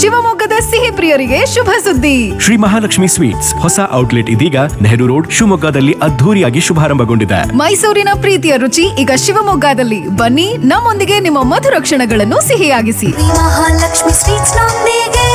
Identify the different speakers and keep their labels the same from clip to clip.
Speaker 1: ಶಿವಮೊಗ್ಗದ ಸಿಹಿ ಪ್ರಿಯರಿಗೆ ಶುಭ ಸುದ್ದಿ
Speaker 2: ಶ್ರೀ ಮಹಾಲಕ್ಷ್ಮಿ ಸ್ವೀಟ್ಸ್ ಹೊಸ ಔಟ್ಲೆಟ್ ಇದೀಗ ನೆಹರು ರೋಡ್ ಶಿವಮೊಗ್ಗದಲ್ಲಿ ಅದ್ಧೂರಿಯಾಗಿ ಶುಭಾರಂಭಗೊಂಡಿದೆ
Speaker 1: ಮೈಸೂರಿನ ಪ್ರೀತಿಯ ರುಚಿ ಈಗ ಶಿವಮೊಗ್ಗದಲ್ಲಿ ಬನ್ನಿ ನಮ್ಮೊಂದಿಗೆ ನಿಮ್ಮ ಮಧುರ ಕ್ಷಣಗಳನ್ನು ಸಿಹಿಯಾಗಿಸಿ
Speaker 3: ಮಹಾಲಕ್ಷ್ಮಿ ಸ್ವೀಟ್ಸ್ ನೊಂದಿಗೆ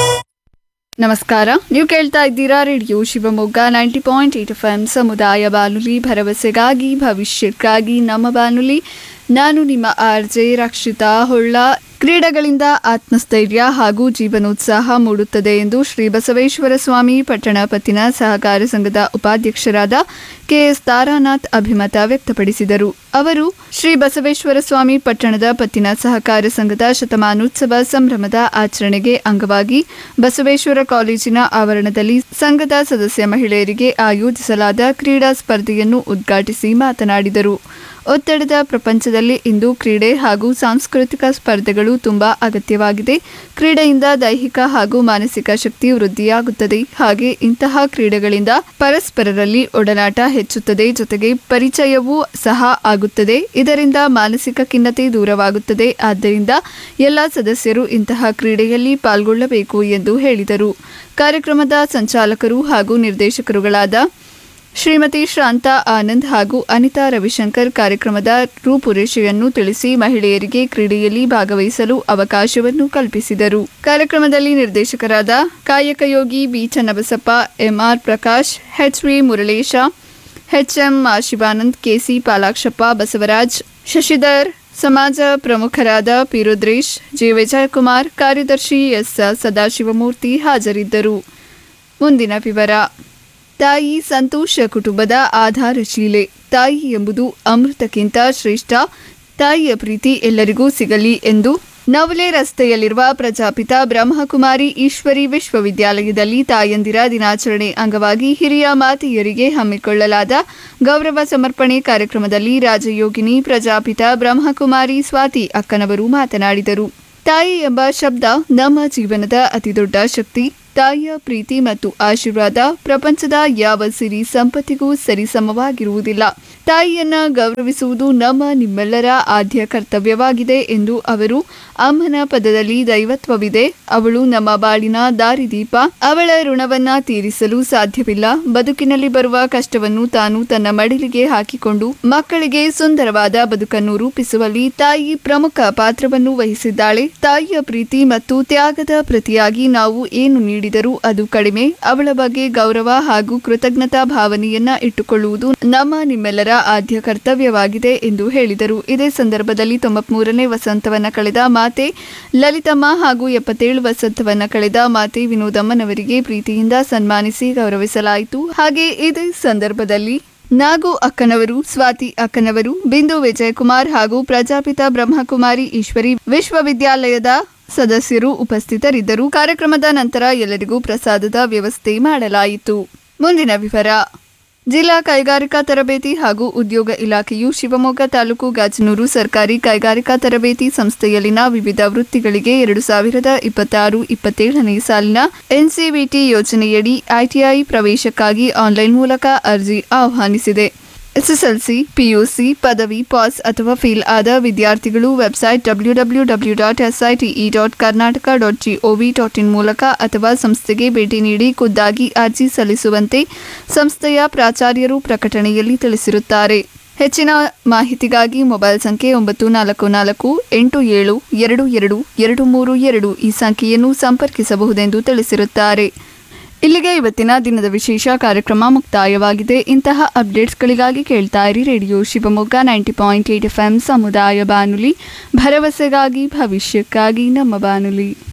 Speaker 4: ನಮಸ್ಕಾರ ನೀವು ಕೇಳ್ತಾ ಇದ್ದೀರಾ radio Shivamogga ninety point eight F M ಸಮುದಾಯ ಬಾನುಲಿ ಭರವಸೆಗಾಗಿ ಭವಿಷ್ಯಕ್ಕಾಗಿ ನಮ್ಮ ಬಾನುಲಿ ನಾನು ನಿಮ್ಮ ಆರ್ ಜೆ ರಕ್ಷಿತಾ ಹೊಳ್ಳ ಕ್ರೀಡೆಗಳಿಂದ ಆತ್ಮಸ್ಥೈರ್ಯ ಹಾಗೂ ಜೀವನೋತ್ಸಾಹ ಮೂಡುತ್ತದೆ ಎಂದು ಶ್ರೀ ಬಸವೇಶ್ವರ ಸ್ವಾಮಿ ಪಟ್ಟಣ ಪತ್ತಿನ ಸಹಕಾರ ಸಂಘದ ಉಪಾಧ್ಯಕ್ಷರಾದ ಕೆಎಸ್ ತಾರಾನಾಥ್ ಅಭಿಮತ ವ್ಯಕ್ತಪಡಿಸಿದರು ಅವರು ಶ್ರೀ ಬಸವೇಶ್ವರ ಸ್ವಾಮಿ ಪಟ್ಟಣದ ಪತ್ತಿನ ಸಹಕಾರ ಸಂಘದ ಶತಮಾನೋತ್ಸವ ಸಂಭ್ರಮದ ಆಚರಣೆಗೆ ಅಂಗವಾಗಿ ಬಸವೇಶ್ವರ ಕಾಲೇಜಿನ ಆವರಣದಲ್ಲಿ ಸಂಘದ ಸದಸ್ಯ ಮಹಿಳೆಯರಿಗೆ ಆಯೋಜಿಸಲಾದ ಕ್ರೀಡಾ ಸ್ಪರ್ಧೆಯನ್ನು ಉದ್ಘಾಟಿಸಿ ಮಾತನಾಡಿದರು ಒತ್ತಡದ ಪ್ರಪಂಚದಲ್ಲಿ ಇಂದು ಕ್ರೀಡೆ ಹಾಗೂ ಸಾಂಸ್ಕೃತಿಕ ಸ್ಪರ್ಧೆಗಳು ತುಂಬಾ ಅಗತ್ಯವಾಗಿದೆ ಕ್ರೀಡೆಯಿಂದ ದೈಹಿಕ ಹಾಗೂ ಮಾನಸಿಕ ಶಕ್ತಿ ವೃದ್ಧಿಯಾಗುತ್ತದೆ ಹಾಗೆ ಇಂತಹ ಕ್ರೀಡೆಗಳಿಂದ ಪರಸ್ಪರರಲ್ಲಿ ಒಡನಾಟ ಹೆಚ್ಚುತ್ತದೆ ಜೊತೆಗೆ ಪರಿಚಯವೂ ಸಹ ಆಗುತ್ತದೆ ಇದರಿಂದ ಮಾನಸಿಕ ಖಿನ್ನತೆ ದೂರವಾಗುತ್ತದೆ ಆದ್ದರಿಂದ ಎಲ್ಲ ಸದಸ್ಯರು ಇಂತಹ ಕ್ರೀಡೆಯಲ್ಲಿ ಪಾಲ್ಗೊಳ್ಳಬೇಕು ಎಂದು ಹೇಳಿದರು ಕಾರ್ಯಕ್ರಮದ ಸಂಚಾಲಕರು ಹಾಗೂ ನಿರ್ದೇಶಕರುಗಳಾದ ಶ್ರೀಮತಿ ಶಾಂತಾ ಆನಂದ್ ಹಾಗೂ ಅನಿತಾ ರವಿಶಂಕರ್ ಕಾರ್ಯಕ್ರಮದ ರೂಪುರೇಷೆಯನ್ನು ತಿಳಿಸಿ ಮಹಿಳೆಯರಿಗೆ ಕ್ರೀಡೆಯಲ್ಲಿ ಭಾಗವಹಿಸಲು ಅವಕಾಶವನ್ನು ಕಲ್ಪಿಸಿದರು ಕಾರ್ಯಕ್ರಮದಲ್ಲಿ ನಿರ್ದೇಶಕರಾದ ಕಾಯಕಯೋಗಿ B Channabasappa MR Prakash H V Muralesha HM Shivanand KC Palakshappa Basavaraj Shashidhar ಸಮಾಜ ಪ್ರಮುಖರಾದ ಪಿ ರುದ್ರೇಶ್ ಜೆ ವಿಜಯಕುಮಾರ್ ಕಾರ್ಯದರ್ಶಿ ಎಸ್ ಸದಾಶಿವಮೂರ್ತಿ ಹಾಜರಿದ್ದರು ಮುಂದಿನ ವಿವರ ತಾಯಿ ಸಂತೋಷ ಕುಟುಂಬದ ಆಧಾರಶೀಲೆ ತಾಯಿ ಎಂಬುದು ಅಮೃತಕ್ಕಿಂತ ಶ್ರೇಷ್ಠ ತಾಯಿಯ ಪ್ರೀತಿ ಎಲ್ಲರಿಗೂ ಸಿಗಲಿ ಎಂದು ನವಲೆ ರಸ್ತೆಯಲ್ಲಿರುವ ಪ್ರಜಾಪಿತ ಬ್ರಹ್ಮಕುಮಾರಿ ಈಶ್ವರಿ ವಿಶ್ವವಿದ್ಯಾಲಯದಲ್ಲಿ ತಾಯಂದಿರ ದಿನಾಚರಣೆ ಅಂಗವಾಗಿ ಹಿರಿಯ ಮಾತೆಯರಿಗೆ ಹಮ್ಮಿಕೊಳ್ಳಲಾದ ಗೌರವ ಸಮರ್ಪಣೆ ಕಾರ್ಯಕ್ರಮದಲ್ಲಿ ರಾಜಯೋಗಿನಿ ಪ್ರಜಾಪಿತ ಬ್ರಹ್ಮಕುಮಾರಿ ಸ್ವಾತಿ ಅಕ್ಕನವರು ಮಾತನಾಡಿದರು ತಾಯಿ ಎಂಬ ಶಬ್ದ ನಮ್ಮ ಜೀವನದ ಅತಿದೊಡ್ಡ ಶಕ್ತಿ ತಾಯಿಯ ಪ್ರೀತಿ ಮತ್ತು ಆಶೀರ್ವಾದ ಪ್ರಪಂಚದ ಯಾವ ಸಿರಿ ಸಂಪತ್ತಿಗೂ ಸರಿಸಮವಾಗಿರುವುದಿಲ್ಲ ತಾಯಿಯನ್ನ ಗೌರವಿಸುವುದು ನಮ್ಮ ನಿಮ್ಮೆಲ್ಲರ ಆದ್ಯ ಕರ್ತವ್ಯವಾಗಿದೆ ಎಂದು ಅವರು ಅಮ್ಮನ ಪದದಲ್ಲಿ ದೈವತ್ವವಿದೆ ಅವಳು ನಮ್ಮ ಬಾಳಿನ ದಾರಿದೀಪ ಅವಳ ಋಣವನ್ನ ತೀರಿಸಲು ಸಾಧ್ಯವಿಲ್ಲ ಬದುಕಿನಲ್ಲಿ ಬರುವ ಕಷ್ಟವನ್ನು ತಾನು ತನ್ನ ಮಡಿಲಿಗೆ ಹಾಕಿಕೊಂಡು ಮಕ್ಕಳಿಗೆ ಸುಂದರವಾದ ಬದುಕನ್ನು ರೂಪಿಸುವಲ್ಲಿ ತಾಯಿ ಪ್ರಮುಖ ಪಾತ್ರವನ್ನು ವಹಿಸಿದ್ದಾಳೆ ತಾಯಿಯ ಪ್ರೀತಿ ಮತ್ತು ತ್ಯಾಗದ ಪ್ರತಿಯಾಗಿ ನಾವು ಏನು ನೀಡಿದರೂ ಅದು ಕಡಿಮೆ ಅವಳ ಬಗ್ಗೆ ಗೌರವ ಹಾಗೂ ಕೃತಜ್ಞತಾ ಭಾವನೆಯನ್ನ ಇಟ್ಟುಕೊಳ್ಳುವುದು ನಮ್ಮ ನಿಮ್ಮೆಲ್ಲರ ಆದ್ಯ ಕರ್ತವ್ಯವಾಗಿದೆ ಎಂದು ಹೇಳಿದರು ಇದೇ ಸಂದರ್ಭದಲ್ಲಿ ತೊಂಬತ್ಮೂರನೇ ವಸಂತವನ್ನ ಕಳೆದ ಮಾತೆ ಲಲಿತಮ್ಮ ಹಾಗೂ ಎಪ್ಪತ್ತೇಳು ವಸಂತವನ್ನ ಕಳೆದ ಮಾತೆ ವಿನೋದಮ್ಮನವರಿಗೆ ಪ್ರೀತಿಯಿಂದ ಸನ್ಮಾನಿಸಿ ಗೌರವಿಸಲಾಯಿತು ಹಾಗೆ ಇದೇ ಸಂದರ್ಭದಲ್ಲಿ ನಾಗು ಅಕ್ಕನವರು ಸ್ವಾತಿ ಅಕ್ಕನವರು ಬಿಂದು ವಿಜಯಕುಮಾರ್ ಹಾಗೂ ಪ್ರಜಾಪಿತ ಬ್ರಹ್ಮಕುಮಾರಿ ಈಶ್ವರಿ ವಿಶ್ವವಿದ್ಯಾಲಯದ ಸದಸ್ಯರು ಉಪಸ್ಥಿತರಿದ್ದರು ಕಾರ್ಯಕ್ರಮದ ನಂತರ ಎಲ್ಲರಿಗೂ ಪ್ರಸಾದದ ವ್ಯವಸ್ಥೆ ಮಾಡಲಾಯಿತು ಮುಂದಿನ ವಿವರ ಜಿಲ್ಲಾ ಕೈಗಾರಿಕಾ ತರಬೇತಿ ಹಾಗೂ ಉದ್ಯೋಗ ಇಲಾಖೆಯು ಶಿವಮೊಗ್ಗ ತಾಲೂಕು ಗಾಜನೂರು ಸರ್ಕಾರಿ ಕೈಗಾರಿಕಾ ತರಬೇತಿ ಸಂಸ್ಥೆಯಲ್ಲಿನ ವಿವಿಧ ವೃತ್ತಿಗಳಿಗೆ ಎರಡು ಸಾವಿರದ ಇಪ್ಪತ್ತಾರು ಇಪ್ಪತ್ತೇಳನೇ ಸಾಲಿನ ಎನ್ಸಿವಿಟಿ ಯೋಜನೆಯಡಿ ಐಟಿಐ ಪ್ರವೇಶಕ್ಕಾಗಿ ಆನ್ಲೈನ್ ಮೂಲಕ ಅರ್ಜಿ ಆಹ್ವಾನಿಸಿದೆ ಎಸ್ಎಸ್ಎಲ್ಸಿ ಪಿಯುಸಿ ಪದವಿ ಪಾಸ್ ಅಥವಾ ಫೇಲ್ ಆದ ವಿದ್ಯಾರ್ಥಿಗಳು website W W W dot SITE dot Karnataka dot GOV dot in ಮೂಲಕ ಅಥವಾ ಸಂಸ್ಥೆಗೆ ಭೇಟಿ ನೀಡಿ ಖುದ್ದಾಗಿ ಅರ್ಜಿ ಸಲ್ಲಿಸುವಂತೆ ಸಂಸ್ಥೆಯ ಪ್ರಾಚಾರ್ಯರು ಪ್ರಕಟಣೆಯಲ್ಲಿ ತಿಳಿಸಿರುತ್ತಾರೆ ಹೆಚ್ಚಿನ ಮಾಹಿತಿಗಾಗಿ ಮೊಬೈಲ್ ಸಂಖ್ಯೆ ಒಂಬತ್ತು ನಾಲ್ಕು ನಾಲ್ಕು ಎಂಟು ಏಳು ಎರಡು ಎರಡು ಎರಡು ಮೂರು ಎರಡು ಈ ಸಂಖ್ಯೆಯನ್ನು ಸಂಪರ್ಕಿಸಬಹುದೆಂದು ತಿಳಿಸಿರುತ್ತಾರೆ ಇಲ್ಲಿಗೆ ಇವತ್ತಿನ ದಿನದ ವಿಶೇಷ ಕಾರ್ಯಕ್ರಮ ಮುಕ್ತಾಯವಾಗಿದೆ ಇಂತಹ ಅಪ್ಡೇಟ್ಸ್ಗಳಿಗಾಗಿ ಕೇಳ್ತಾ ಇರಿ radio Shivamogga ninety point eight F M ಸಮುದಾಯ ಬಾನುಲಿ ಭರವಸೆಗಾಗಿ ಭವಿಷ್ಯಕ್ಕಾಗಿ ನಮ್ಮ ಬಾನುಲಿ